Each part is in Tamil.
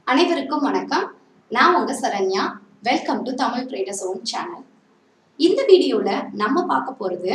அனைவருக்கும் வணக்கம் நான் உங்க Saranya welcome to Tamil traders own channel இந்த வீடியோல நம்ம பார்க்க போறது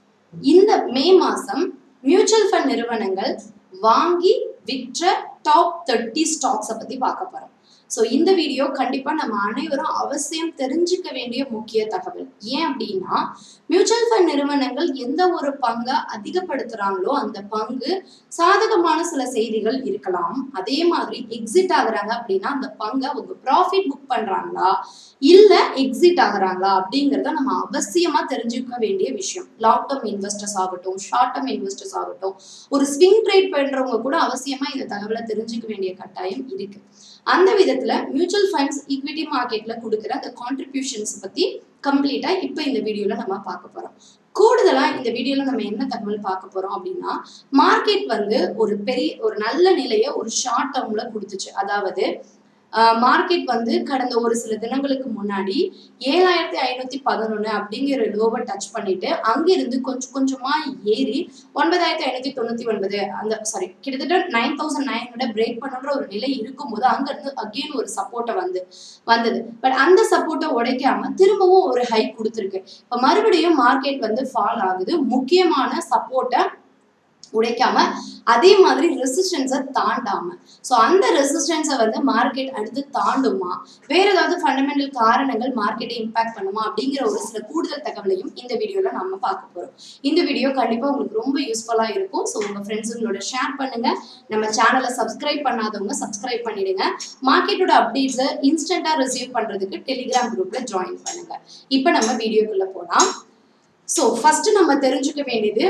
இந்த மே மாசம் மியூச்சுவல் ஃபண்ட் நிறுவனங்கள் வாங்கி விற்ற டாப் தேர்ட்டி ஸ்டாக்ஸை பத்தி பார்க்க போறோம் ஸோ இந்த வீடியோ கண்டிப்பா நம்ம அனைவரும் அவசியம் தெரிஞ்சுக்க வேண்டிய முக்கிய தகவல் ஏன் அப்படின்னா மியூச்சுவல் ஃபண்ட் நிறுவனங்கள் எந்த ஒரு பங்கை அதிகப்படுத்துறாங்களோ அந்த பங்கு சாதகமான சில செய்திகள் இருக்கலாம் அதே மாதிரி எக்ஸிட் ஆகுறாங்க அப்படின்னா அந்த பங்கை அவங்க ப்ராஃபிட் புக் பண்றாங்களா இல்ல எக்ஸிட் ஆகுறாங்களா அப்படிங்கறத நம்ம அவசியமா தெரிஞ்சுக்க வேண்டிய விஷயம் லாங் டேர்ம் இன்வெஸ்டர்ஸ் ஆகட்டும் ஷார்ட் டேர்ம் இன்வெஸ்டர்ஸ் ஆகட்டும் ஒரு ஸ்விங் ட்ரேட் பண்றவங்க கூட அவசியமா இந்த தகவலை தெரிஞ்சுக்க வேண்டிய கட்டாயம் இருக்கு அந்த விதத்துல மியூச்சுவல் ஃபண்ட்ஸ் ஈக்விட்டி மார்க்கெட்ல கொடுக்குற அந்த கான்ட்ரிபியூஷன்ஸ் பத்தி கம்ப்ளீட்டா இப்போ இந்த வீடியோல நம்ம பார்க்க போறோம் கூடுதலா இந்த வீடியோல நம்ம என்ன தகவல் பார்க்க போறோம் அப்படின்னா மார்க்கெட் வந்து ஒரு பெரிய ஒரு நல்ல நிலையை ஒரு ஷார்ட் டேர்ம்ல கொடுத்துச்சு அதாவது மார்க்கெட் வந்து கடந்த ஒரு சில தினங்களுக்கு முன்னாடி ஏழாயிரத்தி ஐநூத்தி பதினொன்னு அப்படிங்கிற லோவை டச் பண்ணிட்டு அங்கிருந்து கொஞ்சம் கொஞ்சமா ஏறி ஒன்பதாயிரத்தி ஐநூத்தி தொண்ணூத்தி ஒன்பது அந்த சாரி கிட்டத்தட்ட nine thousand nine hundred break பண்ணுற ஒரு நிலை இருக்கும்போது அங்க இருந்து அகெயின் ஒரு சப்போர்ட்டை வந்து வந்தது பட் அந்த சப்போர்ட்டை உடைக்காம திரும்பவும் ஒரு ஹைக் கொடுத்துருக்கு இப்போ மறுபடியும் மார்க்கெட் வந்து ஃபால் ஆகுது முக்கியமான சப்போர்ட்டை உடைக்காம அதே மாதிரி ரெசிஸ்டன்ஸை தாண்டாம ஸோ அந்த ரெசிஸ்டன்ஸை வந்து மார்க்கெட் அடுத்து தாண்டுமா வேற ஏதாவது ஃபண்டமெண்டல் காரணங்கள் மார்க்கெட்டை இம்பாக்ட் பண்ணுமா அப்படிங்கிற ஒரு சில கூடுதல் தகவலையும் இந்த வீடியோல நம்ம பார்க்க போறோம் இந்த வீடியோ கண்டிப்பா உங்களுக்கு ரொம்ப யூஸ்ஃபுல்லா இருக்கும் ஸோ உங்க ஃப்ரெண்ட்ஸுங்களோட ஷேர் பண்ணுங்க நம்ம சேனலை சப்ஸ்கிரைப் பண்ணாதவங்க சப்ஸ்கிரைப் பண்ணிடுங்க மார்க்கெட்டோட அப்டேட்ஸை இன்ஸ்டன்டா ரிசீவ் பண்றதுக்கு டெலிகிராம் குரூப்ல ஜாயின் பண்ணுங்க இப்போ நம்ம வீடியோக்குள்ள போலாம் ஸோ ஃபர்ஸ்ட் நம்ம தெரிஞ்சுக்க வேண்டியது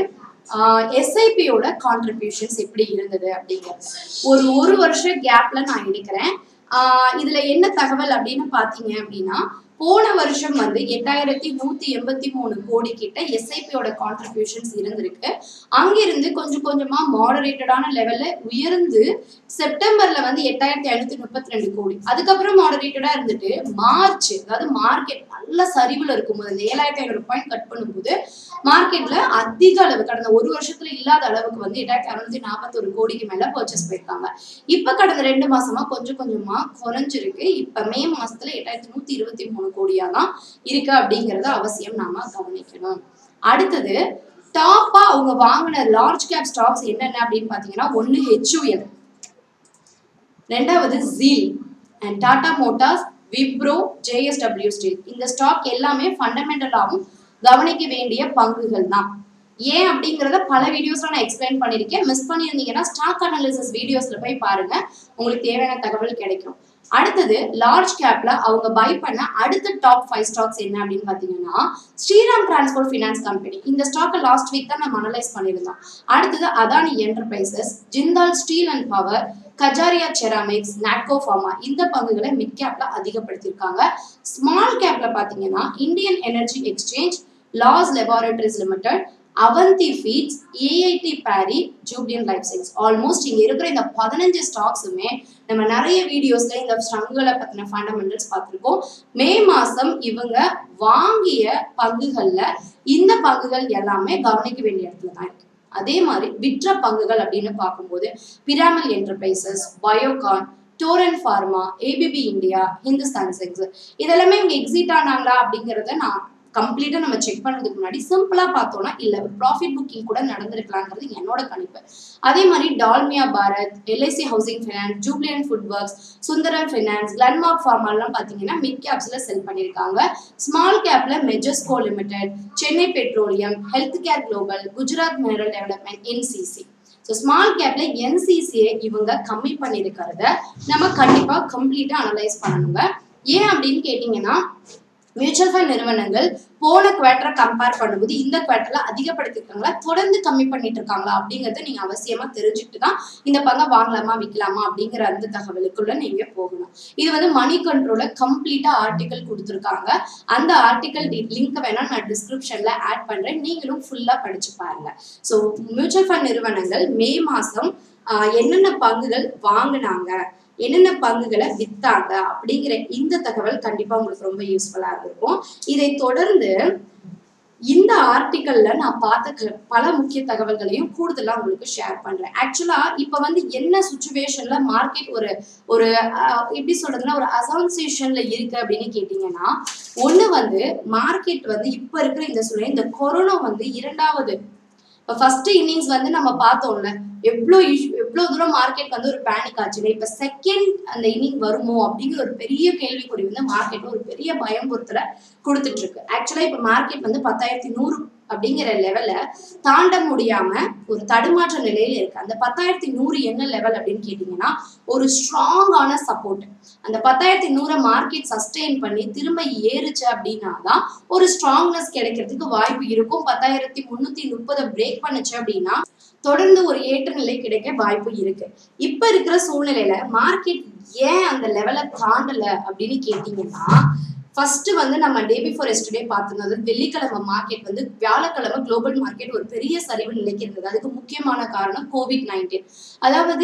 எஸ்ஐபியோட கான்ட்ரிபியூஷன்ஸ் எப்படி இருந்தது அப்படிங்கிறது ஒரு ஒரு வருஷ கேப்ல நான் எடுக்கிறேன் ஆஹ் இதுல என்ன தகவல் அப்படின்னு பாத்தீங்க அப்படின்னா போன வருஷம் வந்து எட்டாயிரத்தி நூத்தி எண்பத்தி மூணு கோடி கிட்ட எஸ்ஐபியோட கான்ட்ரிபியூஷன்ஸ் இருந்திருக்கு அங்கிருந்து கொஞ்சம் கொஞ்சமா மாடரேட்டடான லெவல்ல உயர்ந்து செப்டம்பர்ல வந்து எட்டாயிரத்தி ஐநூத்தி முப்பத்தி ரெண்டு கோடி அதுக்கப்புறம் மாடரேட்டடா இருந்துட்டு மார்ச் அதாவது மார்க்கெட் நல்ல சரிவுல இருக்கும்போது அந்த ஏழாயிரத்தி ஐநூறு பாயிண்ட் கட் பண்ணும்போது மார்க்கெட்ல அதிக அளவு கடந்த ஒரு வருஷத்துல இல்லாத அளவுக்கு வந்து எட்டாயிரத்தி அறுநூத்தி நாற்பத்தொரு கோடிக்கு மேல பர்ச்சேஸ் போயிருக்காங்க இப்ப கடந்த ரெண்டு மாசமா கொஞ்சம் கொஞ்சமா குறைஞ்சிருக்கு இப்ப மே மாசத்துல எட்டாயிரத்தி நூத்தி இருபத்தி மூணு கோடியா தான் இருக்கு அப்படிங்கறத அவசியம் நாம கவனிக்கணும் அடுத்தது டாப்பா அவங்க வாங்கின லார்ஜ் கேப் ஸ்டாக்ஸ் என்னென்ன அப்படின்னு பாத்தீங்கன்னா ஒன்னு ஹெச்யூஎல் ரெண்டாவது ஜீல் and Tata Motors Wipro JSW Steel இந்த ஸ்டாக் எல்லாமே ஃபண்டமெண்டலாகவும் கவனிக்க வேண்டிய பங்குகள் தான் ஏன் அப்படிங்கிறத பல வீடியோஸ்ல நான் எக்ஸ்பிளைன் பண்ணியிருக்கேன் மிஸ் பண்ணியிருந்தீங்கன்னா ஸ்டாக் அனாலிசிஸ் வீடியோஸ்ல போய் பாருங்க உங்களுக்கு தேவையான தகவல் கிடைக்கும் அடுத்தது லார்ஜ் கேப்ல அவங்க பை பண்ண அடுத்த டாப் ஃபைவ் ஸ்டாக்ஸ் என்ன அப்படின்னு பாத்தீங்கன்னா ஸ்ரீராம் டிரான்ஸ்போர்ட் ஃபினான்ஸ் கம்பெனி இந்த ஸ்டாக்கை லாஸ்ட் வீக் தான் நம்ம அனலைஸ் பண்ணியிருந்தோம் அடுத்தது Adani Enterprises Jindal Steel and Power Kajaria Ceramics Natco Pharma இந்த பங்குகளை மிட் கேப்ல அதிகப்படுத்தியிருக்காங்க ஸ்மால் கேப்ல பாத்தீங்கன்னா இந்தியன் எனர்ஜி எக்ஸ்சேஞ்ச் லாஸ் லெபார்டரிஸ் லிமிடெட் அவந்தி ஃபீட்ஸ் ஏஐடி பேரி ஜூபியன் லைஃப் சயின்ஸ் ஆல்மோஸ்ட் இங்க இருக்கிற இந்த பதினஞ்சு ஸ்டாக்ஸுமே நம்ம நிறைய வீடியோஸ்ல இந்த ஸ்ட்ரங்களை பத்தின ஃபண்டமெண்டல்ஸ் பார்த்துருக்கோம் மே மாசம் இவங்க வாங்கிய பங்குகள்ல இந்த பங்குகள் எல்லாமே கவனிக்க வேண்டிய இடத்துல தான் இருக்கு அதே மாதிரி விற்ற பங்குகள் அப்படின்னு பார்க்கும்போது Piramal Enterprises Biocon Torrent Pharma ABB India Hindustan செக்ஸ் இதெல்லாமே இவங்க எக்ஸிட் ஆனாங்களா அப்படிங்கிறத நான் கம்ப்ளீட்டா நம்ம செக் பண்றதுக்கு முன்னாடி சிம்பிளா பார்த்தோம்னா இல்ல ஒரு ப்ராஃபிட் புக்கிங் கூட நடந்திருக்கலாங்கிறது என்னோட கணிப்பு அதே மாதிரி Dalmia Bharat LIC Housing Finance Jubilant Food Works Sundaram Finance Glenmark ஃபார்மாலாம் பாத்தீங்கன்னா மிட் கேப்ஸ்ல செல் பண்ணியிருக்காங்க ஸ்மால் கேப்ல Majesco Limited Chennai Petroleum Health Care Global Gujarat Mineral Development NCC so small கேப்ல என்சிசியை இவங்க கம்மி பண்ணியிருக்கிறத நம்ம கண்டிப்பா கம்ப்ளீட்டா அனலைஸ் பண்ணணுங்க ஏன் அப்படின்னு கேட்டீங்கன்னா மியூச்சுவல் ஃபண்ட் நிறுவனங்கள் போன குவார்டரை கம்பேர் பண்ணும்போது இந்த குவார்டர்ல அதிகப்படுத்திருக்காங்களா தொடர்ந்து கம்மி பண்ணிட்டு இருக்காங்களா அப்படிங்கறத நீங்க அவசியமா தெரிஞ்சுக்கிட்டு தான் இந்த பங்கை வாங்கலாமா விற்கலாமா அப்படிங்கிற அந்த தகவலுக்குள்ள நீங்க போகணும் இது வந்து மணி கண்ட்ரோல கம்ப்ளீட்டா ஆர்டிக்கல் கொடுத்துருக்காங்க அந்த ஆர்டிக்கல் லிங்க் வேணா நான் டிஸ்கிரிப்ஷன்ல ஆட் பண்றேன் நீங்களும் ஃபுல்லா படிச்சு பாருங்க ஸோ மியூச்சுவல் ஃபண்ட் நிறுவனங்கள் மே மாசம் ஆஹ், என்னென்ன பங்குகள் வாங்கினாங்க என்னென்ன பங்குகளை வித்தாங்க அப்படிங்கிற இந்த தகவல் கண்டிப்பா உங்களுக்கு ரொம்ப யூஸ்ஃபுல்லா இருக்கும் இதை தொடர்ந்து இந்த ஆர்டிக்கல்ல நான் பார்த்த க- பல முக்கிய தகவல்களையும் கூடுதலா உங்களுக்கு ஷேர் பண்றேன் ஆக்சுவலா இப்ப வந்து என்ன சுச்சுவேஷன்ல மார்க்கெட் ஒரு ஒரு அஹ், எப்படி சொல்றதுன்னா ஒரு அசோசியேஷன்ல இருக்கு அப்படின்னு கேட்டீங்கன்னா ஒண்ணு வந்து மார்க்கெட் வந்து இப்ப இருக்கிற இந்த சூழ்நிலை இந்த கொரோனா வந்து இரண்டாவது இப்போ ஃபர்ஸ்ட் இன்னிங்ஸ் வந்து நம்ம பார்த்தோம்ல எவ்வளோ இஷ்யூ எவ்வளோ தூரம் மார்க்கெட் வந்து ஒரு பேனிக் ஆச்சுன்னு இப்போ செகண்ட் அந்த இன்னிங் வருமோ அப்படிங்கிற ஒரு பெரிய கேள்விக்குறி வந்து மார்க்கெட் ஒரு பெரிய பயம்புறுத்தல கொடுத்துட்டு இருக்கு ஆக்சுவலா இப்போ மார்க்கெட் வந்து பத்தாயிரத்தி நூறு அப்படிங்கிற லெவல தாண்ட முடியாம ஒரு தடுமாற்ற நிலையில இருக்கு அந்த பத்தாயிரத்தி நூறு என்ன லெவல் அப்படின்னு கேட்டீங்கன்னா ஒரு ஸ்ட்ராங்கான சப்போர்ட் அந்த பத்தாயிரத்தி நூறை மார்க்கெட் சஸ்டெயின் பண்ணி திரும்ப ஏறுச்சு அப்படின்னா தான் ஒரு ஸ்ட்ராங்னஸ் கிடைக்கிறதுக்கு வாய்ப்பு இருக்கும் பத்தாயிரத்தி முன்னூத்தி முப்பதை பிரேக் பண்ணுச்சு அப்படின்னா தொடர்ந்து ஒரு ஏற்ற நிலை கிடைக்க வாய்ப்பு இருக்கு இப்ப இருக்கிற சூழ்நிலையில மார்க்கெட் ஏன் அந்த லெவலை தாண்டல அப்படின்னு கேட்டீங்கன்னா ஃபர்ஸ்ட் வந்து நம்ம டே பிஃபோர் எஸ்டர்டே பார்த்திருந்தது வெள்ளிக்கிழமை மார்க்கெட் வந்து வியாழக்கிழமை குளோபல் மார்க்கெட் ஒரு பெரிய சரிவு நிலைக்கு இருந்தது அதுக்கு முக்கியமான காரணம் கோவிட் நைன்டீன் அதாவது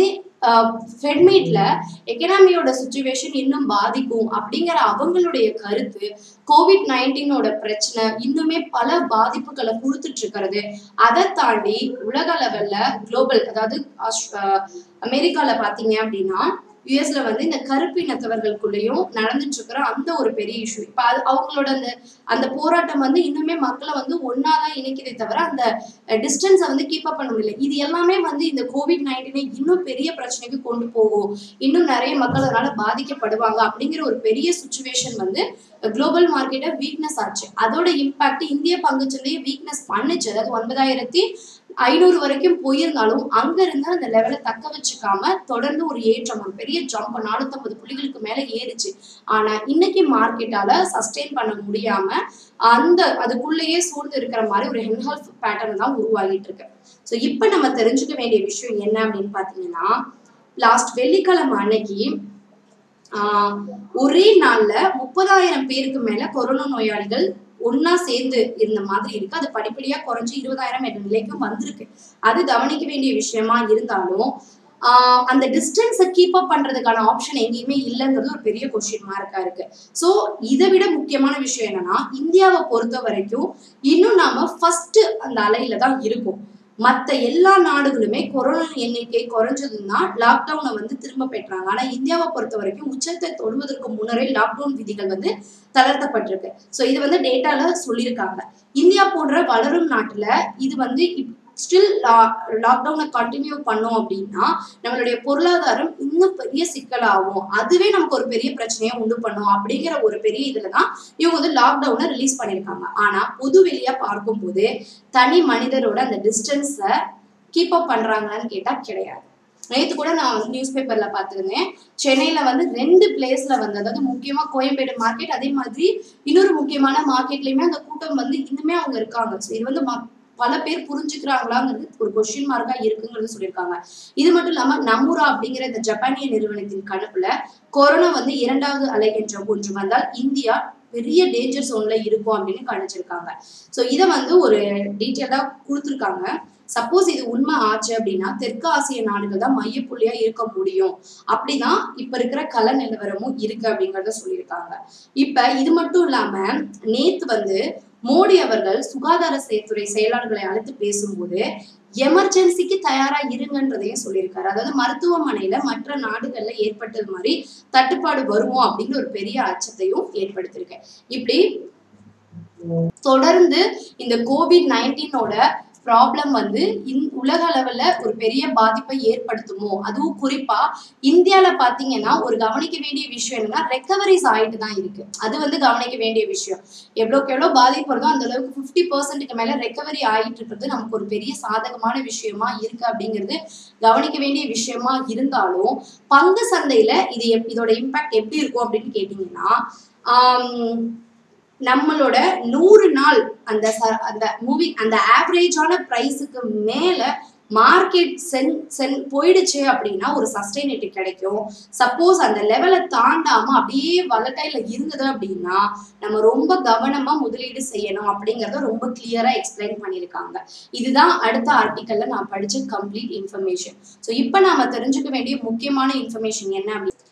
ஃபெட்மீட்ல எக்கனாமியோட சுச்சுவேஷன் இன்னும் பாதிக்கும் அப்படிங்கிற அவங்களுடைய கருத்து கோவிட் நைன்டீனோட பிரச்சனை இன்னுமே பல பாதிப்புகளை கொடுத்துட்டு இருக்கிறது அதை தாண்டி உலக லெவல்ல குளோபல் அதாவது ஆஸ்- அஹ் அமெரிக்கால பாத்தீங்க அப்படின்னா யுஎஸ்ல வந்து இந்த கருப்பு இனத்தவர்களுக்குள்ளேயும் நடந்துட்டு இருக்கிற அந்த ஒரு பெரிய இஷ்யூ இப்ப அது அவங்களோட அந்த அந்த போராட்டம் வந்து இன்னுமே மக்களை வந்து ஒன்னாதான் இணைக்கிறதே தவிர அந்த டிஸ்டன்ஸை வந்து கீப் அப் பண்ண முடியல இது எல்லாமே வந்து இந்த கோவிட் நைன்டீனை இன்னும் பெரிய பிரச்சனைக்கு கொண்டு போகும் இன்னும் நிறைய மக்கள் அதனால பாதிக்கப்படுவாங்க அப்படிங்கிற ஒரு பெரிய சுச்சுவேஷன் வந்து குளோபல் மார்க்கெட்டை வீக்னஸ் ஆச்சு அதோட இம்பாக்ட் இந்திய பங்குச்சந்தையை வீக்னஸ் பண்ணுச்சு அதாவது ஒன்பதாயிரத்தி ஐநூறு வரைக்கும் போயிருந்தாலும் அங்க இருந்து அந்த லெவலை தக்க வச்சுக்காம தொடர்ந்து ஒரு ஏற்றம் ஒரு பெரிய ஜம்ப் நானூத்தம்பது புள்ளிகளுக்கு மேல ஏறுச்சு ஆனா இன்னைக்கு மார்க்கெட்டால சஸ்டெயின் பண்ண முடியாம அந்த அதுக்குள்ளேயே சூழ்ந்து இருக்கிற மாதிரி ஒரு ஹென்ஹால்ஃப் பேட்டர்ன் தான் உருவாகிட்டு இருக்கு ஸோ இப்போ நம்ம தெரிஞ்சுக்க வேண்டிய விஷயம் என்ன அப்படின்னு பாத்தீங்கன்னா லாஸ்ட் வெள்ளிக்கிழமை அன்னைக்கு ஆஹ் ஒரே நாள்ல முப்பதாயிரம் பேருக்கு மேல கொரோனா நோயாளிகள் ஒண்ணா சேர்ந்து இருந்த மாதிரி இருக்கு அது படிப்படியா குறைஞ்சு இருபதாயிரம் என்ற நிலைக்கும் வந்திருக்கு அது கவனிக்க வேண்டிய விஷயமா இருந்தாலும் ஆஹ் அந்த டிஸ்டன்ஸை கீப் அப் பண்றதுக்கான ஆப்ஷன் எங்கேயுமே இல்லைங்கிறது ஒரு பெரிய கொஸ்டின் மார்க்கா இருக்கு ஸோ இதை விட முக்கியமான விஷயம் என்னன்னா இந்தியாவை பொறுத்த வரைக்கும் இன்னும் நாம ஃபர்ஸ்ட் அந்த அலையில தான் இருக்கோம் மத்த எல்லா நாடுகளுமே கொரோனா எண்ணிக்கை குறைஞ்சதுன்னா லாக்டவுனை வந்து திரும்ப பெற்றாங்க ஆனா இந்தியாவை பொறுத்த வரைக்கும் உச்சத்தை தொடுவதற்கு முன்னரே லாக்டவுன் விதிகள் வந்து தளர்த்தப்பட்டிருக்கு ஸோ இது வந்து டேட்டால சொல்லியிருக்காங்க இந்தியா போன்ற வளரும் நாட்டுல இது வந்து ஸ்டில் லாக்டவுனை கண்டினியூ பண்ணோம் அப்படின்னா நம்மளுடைய பொருளாதாரம் இன்னும் பெரிய சிக்கலாகும் அதுவே நமக்கு ஒரு பெரிய பிரச்சனையை உண்டு பண்ணும் அப்படிங்கிற ஒரு பெரிய இதுல தான் இவங்க வந்து லாக்டவுனை ரிலீஸ் பண்ணியிருக்காங்க ஆனா பொது வெளியா பார்க்கும்போது தனி மனிதரோட அந்த டிஸ்டன்ஸை கீப் அப் பண்றாங்களான்னு கேட்டா கிடையாது நேத்து கூட நான் வந்து நியூஸ் பேப்பர்ல பார்த்திருந்தேன் சென்னையில வந்து ரெண்டு பிளேஸ்ல வந்து அதாவது முக்கியமா கோயம்பேடு மார்க்கெட் அதே மாதிரி இன்னொரு முக்கியமான மார்க்கெட்லயுமே அந்த கூட்டம் வந்து இன்னுமே அவங்க இருக்காங்க ஸோ இது வந்து ம- பல பேர் புரிஞ்சுக்கிறாங்களாங்கிறது ஒரு கொஸ்டின் மார்க்கா இருக்குங்கிறது சொல்லியிருக்காங்க இது மட்டும் இல்லாம நம்மூரா அப்படிங்கிற இந்த ஜப்பானிய நிறுவனத்தின் கணக்குல கொரோனா வந்து இரண்டாவது அலை என்ற ஒன்று வந்தால் இந்தியா பெரிய டேஞ்சர் ஜோன்ல இருக்கும் அப்படின்னு கணிச்சிருக்காங்க ஸோ இதை வந்து ஒரு டீட்டெயிலா கொடுத்துருக்காங்க சப்போஸ் இது உண்மை ஆச்சு அப்படின்னா தெற்கு ஆசிய நாடுகள் தான் மையப்புள்ளியா இருக்க முடியும் அப்படிதான் இப்ப இருக்கிற கல நிலவரமும் இருக்கு அப்படிங்கறத சொல்லியிருக்காங்க இப்ப இது மட்டும் இல்லாம நேத்து வந்து மோடி அவர்கள் சுகாதார துறை செயலாளர்களை அழைத்து பேசும்போது எமர்ஜென்சிக்கு தயாரா இருங்கன்றதையும் சொல்லியிருக்காரு அதாவது மருத்துவமனையில மற்ற நாடுகள்ல ஏற்பட்டது மாதிரி தட்டுப்பாடு வருமோ அப்படிங்கிற ஒரு பெரிய அச்சத்தையும் ஏற்படுத்தியிருக்கேன் இப்படி தொடர்ந்து இந்த கோவிட் நைன்டீனோட ப்ராப்ளம் வந்து இந் உலக அளவுல ஒரு பெரிய பாதிப்பை ஏற்படுத்துமோ அதுவும் குறிப்பா இந்தியால பாத்தீங்கன்னா ஒரு கவனிக்க வேண்டிய விஷயம் என்னன்னா ரெக்கவரிஸ் ஆயிட்டு தான் இருக்கு அது வந்து கவனிக்க வேண்டிய விஷயம் எவ்வளோக்கு எவ்வளோ பாதிப்பு வருதோ அந்த அளவுக்கு ஃபிஃப்டி பர்சன்ட்டுக்கு மேல ரெக்கவரி ஆயிட்டு இருக்கிறது நமக்கு ஒரு பெரிய சாதகமான விஷயமா இருக்கு அப்படிங்கிறது கவனிக்க வேண்டிய விஷயமா இருந்தாலும் பங்கு சந்தையில இது எப்- இதோட இம்பாக்ட் எப்படி இருக்கும் அப்படின்னு கேட்டீங்கன்னா ஆம், நம்மளோட நூறு நாள் அந்த ச- அந்த மூவி அந்த ஆவரேஜான ப்ரைஸுக்கு மேல மார்க்கெட் சென் சென் போயிடுச்சு அப்படின்னா ஒரு சஸ்டைனிட்டி கிடைக்கும் சப்போஸ் அந்த லெவலை தாண்டாம அப்படியே வலட்டைல இருந்தது அப்படின்னா நம்ம ரொம்ப கவனமா முதலீடு செய்யணும் அப்படிங்கறத ரொம்ப கிளியரா எக்ஸ்பிளைன் பண்ணியிருக்காங்க இதுதான் அடுத்த ஆர்டிக்கல்ல நான் படிச்ச கம்ப்ளீட் இன்ஃபர்மேஷன் ஸோ இப்போ நாம தெரிஞ்சுக்க வேண்டிய முக்கியமான இன்ஃபர்மேஷன் என்ன அப்படின்னு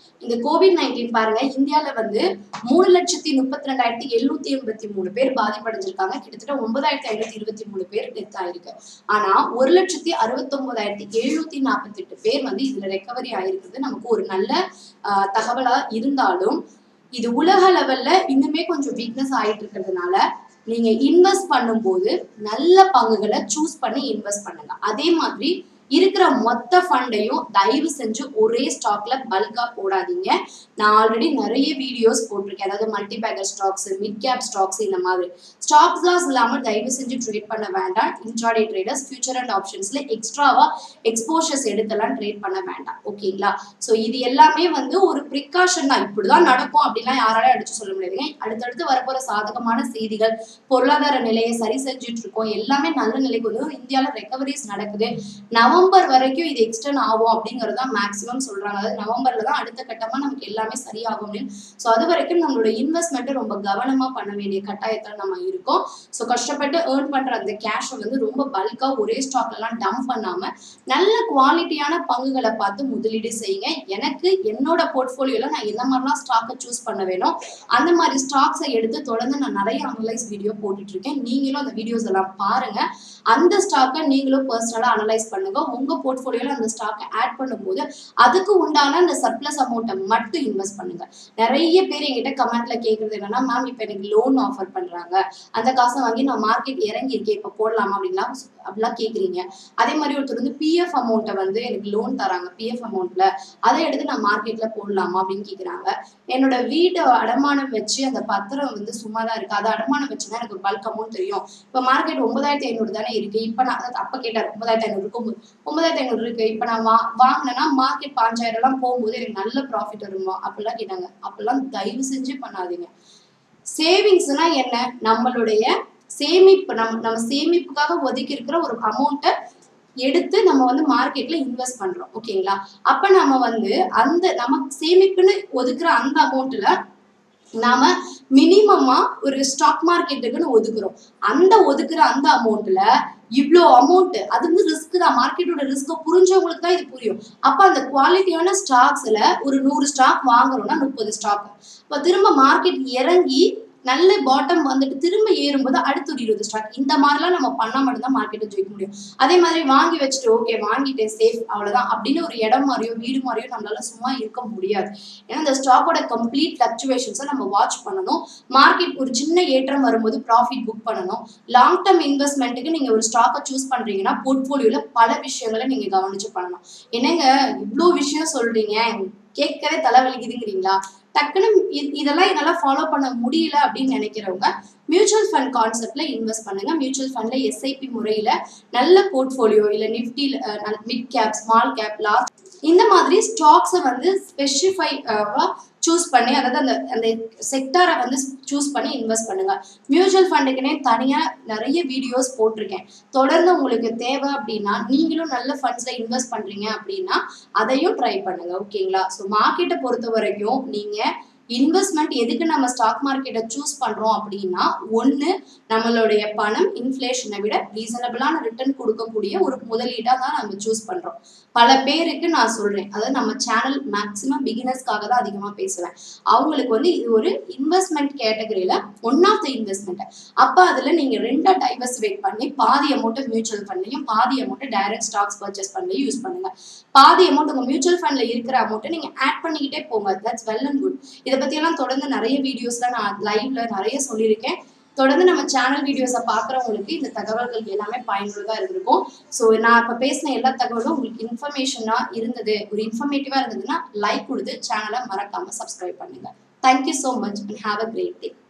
இந்த கோவிட் நைன்டீன் பாருங்க இந்தியால வந்து மூணு லட்சத்தி முப்பத்தி ரெண்டாயிரத்தி எழுநூத்தி எண்பத்தி மூணு பேர் பாதிப்படைஞ்சிருக்காங்க கிட்டத்தட்ட ஒன்பதாயிரத்தி ஐநூத்தி இருபத்தி மூணு பேர் டெத் ஆயிருக்கு ஆனா ஒரு லட்சத்தி அறுபத்தி ஒன்பதாயிரத்தி எழுநூத்தி நாற்பத்தி எட்டு பேர் வந்து இதுல ரெக்கவரி ஆயிருக்குது நமக்கு ஒரு நல்ல ஆஹ், தகவலா இருந்தாலும் இது உலக லெவல்ல இன்னுமே கொஞ்சம் வீக்னஸ் ஆயிட்டு இருக்கிறதுனால நீங்க இன்வெஸ்ட் பண்ணும்போது நல்ல பங்குகளை சூஸ் பண்ணி இன்வெஸ்ட் பண்ணுங்க அதே மாதிரி இருக்கிற மொத்த ஃபண்டையும் தயவு செஞ்சு ஒரே ஸ்டாக்ல பல்கா போடாதீங்க நான் ஆல்ரெடி நிறைய வீடியோஸ் போட்டிருக்கேன் அதாவது multibagger stocks mid cap stocks இந்த மாதிரி ஸ்டாக்ஸ் லாஸ் இல்லாம தயவு செஞ்சு ட்ரேட் பண்ண வேண்டாம் இன்ட்ராடே ட்ரேடர்ஸ் ஃபியூச்சர் அண்ட் ஆப்ஷன்ஸ்ல எக்ஸ்ட்ராவா எக்ஸ்போஷர்ஸ் எடுத்தெல்லாம் ட்ரேட் பண்ண வேண்டாம் ஓகேங்களா ஸோ இது எல்லாமே வந்து ஒரு ப்ரிகாஷன் தான் இப்படிதான் நடக்கும் அப்படிலாம் யாராலையும் அடிச்சு சொல்ல முடியாதுங்க அடுத்தடுத்து வரப்போற சாதகமான செய்திகள் பொருளாதார நிலையை சரி செஞ்சுட்டு இருக்கோம் எல்லாமே நல்ல நிலைக்கு வந்து இந்தியாவில் ரெக்கவரிஸ் நடக்குது நவம்பர் வரைக்கும் இது எக்ஸ்டர்ன் ஆகும் அப்படிங்கிறது தான் மேக்ஸிமம் சொல்றாங்க அதாவது நவம்பர்ல தான் அடுத்த கட்டமா நமக்கு எல்லாமே சரியாகும் அப்படின்னு ஸோ அது வரைக்கும் நம்மளோட இன்வெஸ்ட்மெண்ட்டை ரொம்ப கவனமா பண்ண வேண்டிய கட்டாயத்தில் நம்ம இருக்கோம் ஸோ கஷ்டப்பட்டு ஏர்ன் பண்ற அந்த கேஷை வந்து ரொம்ப பல்கா ஒரே ஸ்டாக்ல எல்லாம் டம்ப் பண்ணாம நல்ல குவாலிட்டியான பங்குகளை பார்த்து முதலீடு செய்யுங்க எனக்கு என்னோட போர்ட்ஃபோலியோல நான் எந்த மாதிரிலாம் ஸ்டாக்கை சூஸ் பண்ண வேணும் அந்த மாதிரி ஸ்டாக்ஸை எடுத்து தொடர்ந்து நான் நிறைய அனலைஸ் வீடியோ போட்டுட்டு இருக்கேன் நீங்களும் அந்த வீடியோஸ் எல்லாம் பாருங்க அந்த ஸ்டாக்கை நீங்களும் பர்சனலா அனலைஸ் பண்ணுங்க உங்க போர்ட்ஃபோலியோல அந்த ஸ்டாக்கை ஆட் பண்ணும்போது அதுக்கு உண்டான அந்த சர்ப்ளஸ் அமௌண்ட்டை மட்டும் இன்வெஸ்ட் பண்ணுங்க நிறைய பேர் என்கிட்ட கமெண்ட்ல கேக்குறது என்னன்னா மேம் இப்போ எனக்கு லோன் ஆஃபர் பண்றாங்க அந்த காசை வாங்கி நான் மார்க்கெட் இறங்கி இருக்கேன் இப்போ போடலாமா அப்படின்லாம் அப்படிலாம் கேக்குறீங்க அதே மாதிரி ஒருத்தர் வந்து பிஎஃப் அமௌண்ட்டை வந்து எனக்கு லோன் தராங்க பிஎஃப் அமௌண்ட்ல அதை எடுத்து நான் மார்க்கெட்ல போடலாமா அப்படின்னு கேக்குறாங்க என்னோட வீடு அடமானம் வச்சு அந்த பத்திரம் வந்து சும்மா தான் இருக்கு அதை அடமானம் வச்சுன்னா எனக்கு ஒரு பல்க் அமௌண்ட் தெரியும் இப்போ மார்க்கெட் ஒன்பதாயிரத்தி ஐநூறு தானே இருக்கு இப்போ நான் அதாவது அப்ப கேட்டார் ஒன்பதாயிரத்தி ஐநூறு இருக்கும் ஒன்பதாயிரத்தி ஐநூறு இருக்கு இப்போ நான் வா வாங்கினேன்னா மார்க்கெட் பாஞ்சாயிரம் எல்லாம் போகும்போது எனக்கு நல்ல ப்ராஃபிட் வருமா அப்படிலாம் கேட்டாங்க அப்படிலாம் தயவு செஞ்சு பண்ணாதீங்க சேவிங்ஸ்னா என்ன நம்மளுடைய சேமிப்பு நம்ம நம்ம சேமிப்புக்காக ஒதுக்கி இருக்கிற ஒரு அமௌண்ட்டை எடுத்து நம்ம வந்து மார்க்கெட்ல இன்வெஸ்ட் பண்றோம் ஓகேங்களா அப்ப நம்ம வந்து அந்த நமக்கு சேமிப்புன்னு ஒதுக்குற அந்த அமௌண்ட்ல நாம மினிமமா ஒரு ஸ்டாக் மார்க்கெட்டுக்குன்னு ஒதுக்குறோம் அந்த ஒதுக்குற அந்த அமௌண்ட்ல இவ்வளோ அமௌண்ட் அது வந்து ரிஸ்க் தான் மார்க்கெட்டோட ரிஸ்க்கை புரிஞ்சவங்களுக்கு தான் இது புரியும் அப்ப அந்த குவாலிட்டியான ஸ்டாக்ஸ்ல ஒரு நூறு ஸ்டாக் வாங்குறோம்னா முப்பது ஸ்டாக் இப்போ திரும்ப மார்க்கெட் இறங்கி நல்ல பாட்டம் வந்துட்டு திரும்ப ஏறும்போது அடுத்து ஒரு இருபது ஸ்டாக் இந்த மாதிரிலாம் நம்ம பண்ணா மட்டும்தான் மார்க்கெட்டை ஜெயிக்க முடியும் அதே மாதிரி வாங்கி வச்சுட்டு ஓகே வாங்கிட்டேன் சேஃப் அவ்வளவுதான் அப்படின்னு ஒரு இடம் மாதிரியோ வீடு மாதிரியோ நம்மளால சும்மா இருக்க முடியாது ஏன்னா இந்த ஸ்டாக்கோட கம்ப்ளீட் ஃபிளக்சுவேஷன்ஸை நம்ம வாட்ச் பண்ணணும் மார்க்கெட் ஒரு சின்ன ஏற்றம் வரும்போது ப்ராஃபிட் புக் பண்ணணும் லாங் டேர்ம் இன்வெஸ்ட்மெண்ட்டுக்கு நீங்க ஒரு ஸ்டாக்கை சூஸ் பண்றீங்கன்னா போர்ட்ஃபோலியோல பல விஷயங்களை நீங்க கவனிச்சு பண்ணணும் என்னங்க இவ்வளோ விஷயம் சொல்றீங்க கேட்கவே தலைவலிக்குதுங்கிறீங்களா டக்குன்னு இ- இதெல்லாம் என்னால் ஃபாலோ பண்ண முடியல அப்படின்னு நினைக்கிறவங்க மியூச்சுவல் ஃபண்ட் கான்செப்ட்ல இன்வெஸ்ட் பண்ணுங்க மியூச்சுவல் ஃபண்ட்ல எஸ்ஐபி முறையில நல்ல போர்ட்ஃபோலியோ இல்லை Nifty mid cap small cap large இந்த மாதிரி ஸ்டாக்ஸை வந்து ஸ்பெசிஃபை சூஸ் பண்ணி அதாவது அந்த அந்த செக்டாரை வந்து சூஸ் பண்ணி இன்வெஸ்ட் பண்ணுங்க மியூச்சுவல் ஃபண்டுக்குனே தனியாக நிறைய வீடியோஸ் போட்டிருக்கேன் தொடர்ந்து உங்களுக்கு தேவை அப்படின்னா நீங்களும் நல்ல ஃபண்ட்ஸில் இன்வெஸ்ட் பண்ணுறீங்க அப்படின்னா அதையும் ட்ரை பண்ணுங்க ஓகேங்களா ஸோ மார்க்கெட்டை பொறுத்த வரைக்கும் நீங்கள் இன்வெஸ்ட்மெண்ட் எதுக்கு நம்ம ஸ்டாக் மார்க்கெட்டை சூஸ் பண்றோம் அப்படின்னா ஒன்று நம்மளுடைய பணம் இன்ஃப்ளேஷனை விட ரீசனபிளான ரிட்டர்ன் கொடுக்கக்கூடிய ஒரு முதலீடாக தான் நம்ம சூஸ் பண்றோம் பல பேருக்கு நான் சொல்றேன் அதாவது நம்ம சேனல் மேக்ஸிமம் பிகினர்ஸ்க்காக தான் அதிகமாக பேசுவேன் அவங்களுக்கு வந்து இது ஒரு இன்வெஸ்ட்மெண்ட் கேட்டகரியில ஒன் ஆஃப் த இன்வெஸ்ட்மெண்ட் அப்போ அதில் நீங்க ரெண்டா டைவர்சிஃபைட் பண்ணி பாதி அமௌண்ட்டை மியூச்சுவல் ஃபண்ட்லையும் பாதி அமௌண்ட்டை டைரக்ட் ஸ்டாக்ஸ் பர்ச்சேஸ் பண்ணலையும் யூஸ் பண்ணுங்க பாதி அமௌண்ட் உங்க மியூச்சுவல் ஃபண்ட்ல இருக்கிற அமௌண்ட்டை நீங்க ஆட் பண்ணிக்கிட்டே போங்க தட்ஸ் வெல் அண்ட் குட் இதை பற்றியெல்லாம் தொடர்ந்து நிறைய வீடியோஸ்ல நான் லைவ்ல நிறைய சொல்லியிருக்கேன் தொடர்ந்து நம்ம சேனல் வீடியோஸை பார்க்குறவங்களுக்கு இந்த தகவல்கள் எல்லாமே பயனுள்ளதாக இருந்திருக்கும் ஸோ நான் இப்போ பேசின எல்லா தகவலும் உங்களுக்கு இன்ஃபர்மேஷனாக இருந்தது ஒரு இன்ஃபர்மேட்டிவாக இருந்ததுன்னா லைக் கொடுத்து சேனலை மறக்காமல் சப்ஸ்கிரைப் பண்ணுங்க thank you so much and have a great day